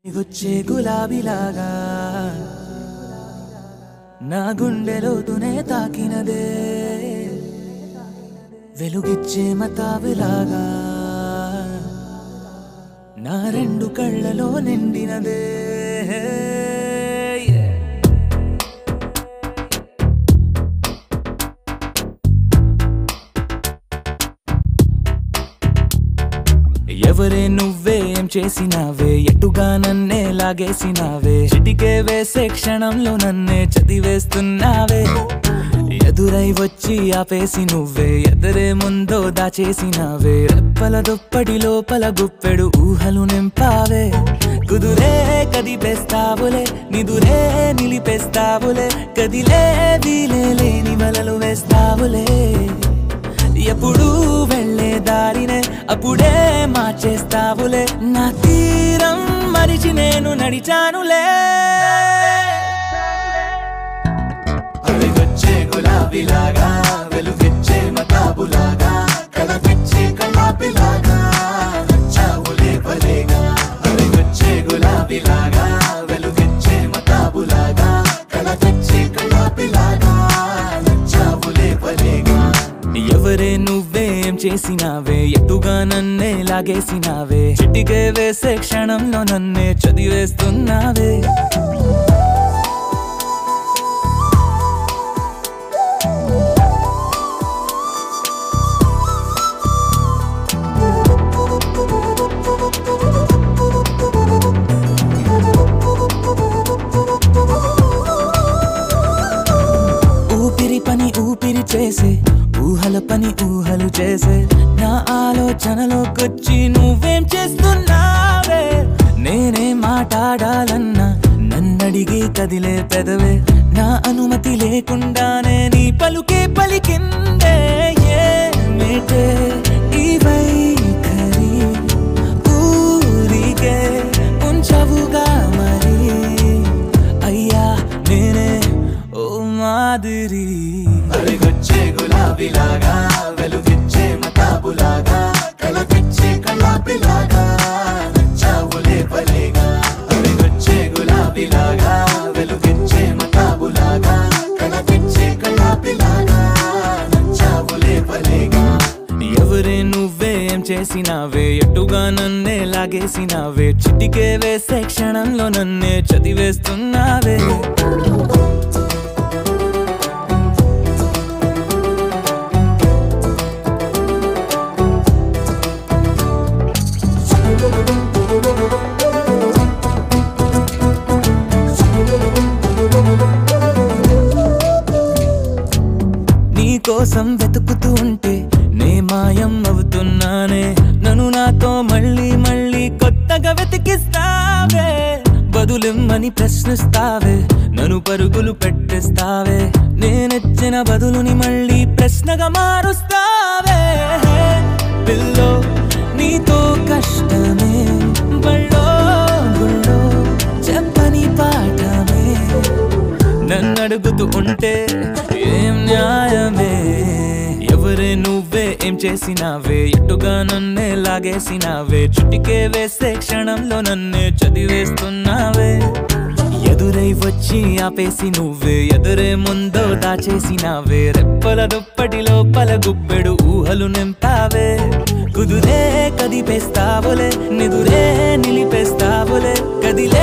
గుచ్చే గులాబీలాగా నా గుండెలోతునే తాకినదే వెలుగిచ్చే మతాబులాగా నా రెండు కళ్ళలో నిండినదే ఎవరే నువ్వే ఏం చేసినావే ఎటుగా నన్నే లాగేసినావే చిటికే వేసే క్షణంలో నన్నే చదివేస్తున్నావే ఎదురై వచ్చి ఆపేసి నువ్వే ఎదరే ముందో దాచేసినావే రెప్పల దుప్పటి లోపల గుప్పెడు ఊహలు నింపావే కుదురే కదిపేస్తావులే నిదురే నిలిపేస్తావులే కదిలే వీలే లేని వలలు వేస్తావులే ఎప్పుడు వెళ్ళే దారినే అప్పుడే మార్చేస్తావులే నా తీరం మరిచి నేను నడిచానులే అడిగొచ్చే గులాబీలాగా వెలుగిచ్చే మతాబులాగా కలపిచ్చే కళ్ళాపిలాగా నచ్చావులే భలేగా అడిగొచ్చే గులాబీలాగా వెలుగిచ్చే మతాబులాగా కలపిచ్చే కళ్ళాపిలాగా నచ్చావులే భలేగా ఎవరే నువ్వేం చేసినావే ఎటుగా నన్నే లాగేసినావే చిటికే వేసే క్షణంలో నన్నే చదివేస్తున్నావే ఊపిరి పని ఊపిరి చేసే ఊహల పని ఊహలు చేసే నా ఆలోచనలోకొచ్చి నువ్వేం చేస్తున్నావే నేనే మాట్లాడాలన్నా నన్నడిగి కదిలే పెదవే నా అనుమతి లేకుండానే నీ పలుకే పలికిందే ఏమిటే ఈ వైఖరి ఊరికే ఉంచవుగా మరి అయ్యా నేనే ఓ మాదిరి అడిగొచ్చే గులాబీలాగా వెలుగిచ్చే మతాబులాగా కలపిచ్చే కళ్ళాపిలాగా నచ్చావులే భలేగా అడిగొచ్చే గులాబీలాగా వెలుగిచ్చే మతాబులాగా కలపిచ్చే కళ్ళాపిలాగా నచ్చావులే భలేగా ఎవరే నువ్వేం చేసినావే ఎటుగా నన్నే లాగేసినావే చిటికే వేసే క్షణంలో నన్నే చదివేస్తున్నావే నీ కోసం వెతుకుతూ ఉంటే నే మాయం అవుతున్నానే నన్ను నాతో మళ్ళీ మళ్ళీ కొత్తగా వెతికిస్తావే బదులిమ్మని ప్రశ్నిస్తావే నన్ను పరుగులు పెట్టిస్తావే నేనెచ్చిన బదులుని మళ్ళీ ప్రశ్నగా మారుస్తావే పిల్లో నీతో కష్టమే బళ్ళో గుళ్ళో చెప్పని పాఠమే నన్ను అడుగుతూ ఉంటే ఏం న్యాయమే ఎవరే నువ్వే ఏం చేసినావే ఎటుగా నన్నే లాగేసినావే చుట్టికే వేసే క్షణంలో నన్నే చదివేస్తున్నావే ఎదురై వచ్చి ఆపేసి నువ్వే ఎదురే ముందో దాచేసినావే రెప్పల దుప్పటి లోపల గుప్పెడు ఊహలు నింపావే కుదురే కదిపేస్తావులే నిదురే నిలిపేస్తావులే కదిలే